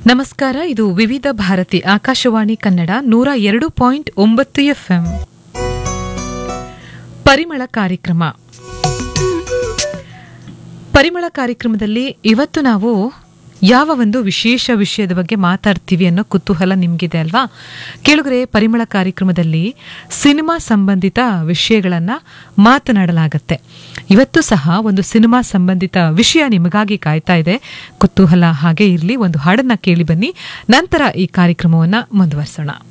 ನಮಸ್ಕಾರ ಇದು ವಿವಿಧ ಭಾರತಿ ಆಕಾಶವಾಣಿ ಕನ್ನಡ ನೂರ ಎರಡು ಪಾಯಿಂಟ್ ಒಂಬತ್ತು ಎಫ್ಎಂ ಪರಿಮಳ ಕಾರ್ಯಕ್ರಮ ಪರಿಮಳ ಕಾರ್ಯಕ್ರಮದಲ್ಲಿ ಇವತ್ತು ನಾವು ಯಾವ ಒಂದು ವಿಶೇಷ ವಿಷಯದ ಬಗ್ಗೆ ಮಾತಾಡ್ತೀವಿ ಅನ್ನೋ ಕುತೂಹಲ ನಿಮ್ಗಿದೆ ಅಲ್ವಾ ಕೇಳುಗರೆ ಪರಿಮಳ ಕಾರ್ಯಕ್ರಮದಲ್ಲಿ ಸಿನಿಮಾ ಸಂಬಂಧಿತ ವಿಷಯಗಳನ್ನ ಮಾತನಾಡಲಾಗತ್ತೆ ಇವತ್ತು ಸಹ ಒಂದು ಸಿನಿಮಾ ಸಂಬಂಧಿತ ವಿಷಯ ನಿಮಗಾಗಿ ಕಾಯ್ತಾ ಇದೆ ಕುತೂಹಲ ಹಾಗೆ ಇರಲಿ ಒಂದು ಹಾಡನ್ನ ಕೇಳಿ ಬನ್ನಿ ನಂತರ ಈ ಕಾರ್ಯಕ್ರಮವನ್ನ ಮುಂದುವರಿಸೋಣ